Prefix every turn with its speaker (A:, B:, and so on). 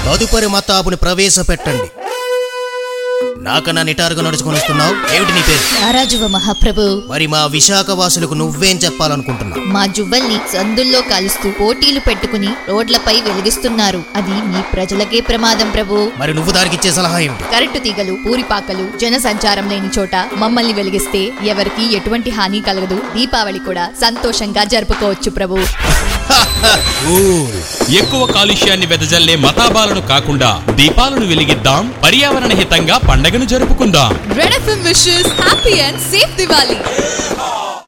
A: తదుపరి మతాబుని ప్రవేశపెట్టండి నాకన్నా నిటారుగా నడుచుకొని వస్తున్నావు ఏమిటి నీ పేరు
B: రారాజువ మహాప్రభు
A: మరి మా విశాఖవాసులకు నువ్వేం చెప్పాలనుకుంటున్నావు
B: మా జువ్వల్ని సందుల్లో కాలుస్తూ పోటీలు పెట్టుకుని రోడ్లపై వెలిగిస్తున్నారు అది మీ ప్రజలకే ప్రమాదం ప్రభు
A: మరి నువ్వు దానికి ఇచ్చే సలహా ఏమిటి
B: కరెంటు తీగలు పూరిపాకలు జన సంచారం లేని చోట మమ్మల్ని వెలిగిస్తే ఎవరికి ఎటువంటి హాని కలగదు దీపావళి కూడా సంతోషంగా జరుపుకోవచ్చు ప్రభు
A: కూల్.
C: ఎక్కువ కాలుష్యాన్ని వెదజల్లే మతాబాలను కాకుండా దీపాలను వెలిగిద్దాం పర్యావరణ హితంగా పండగను జరుపుకుందాం
D: Red FM wishes happy and safe Diwali.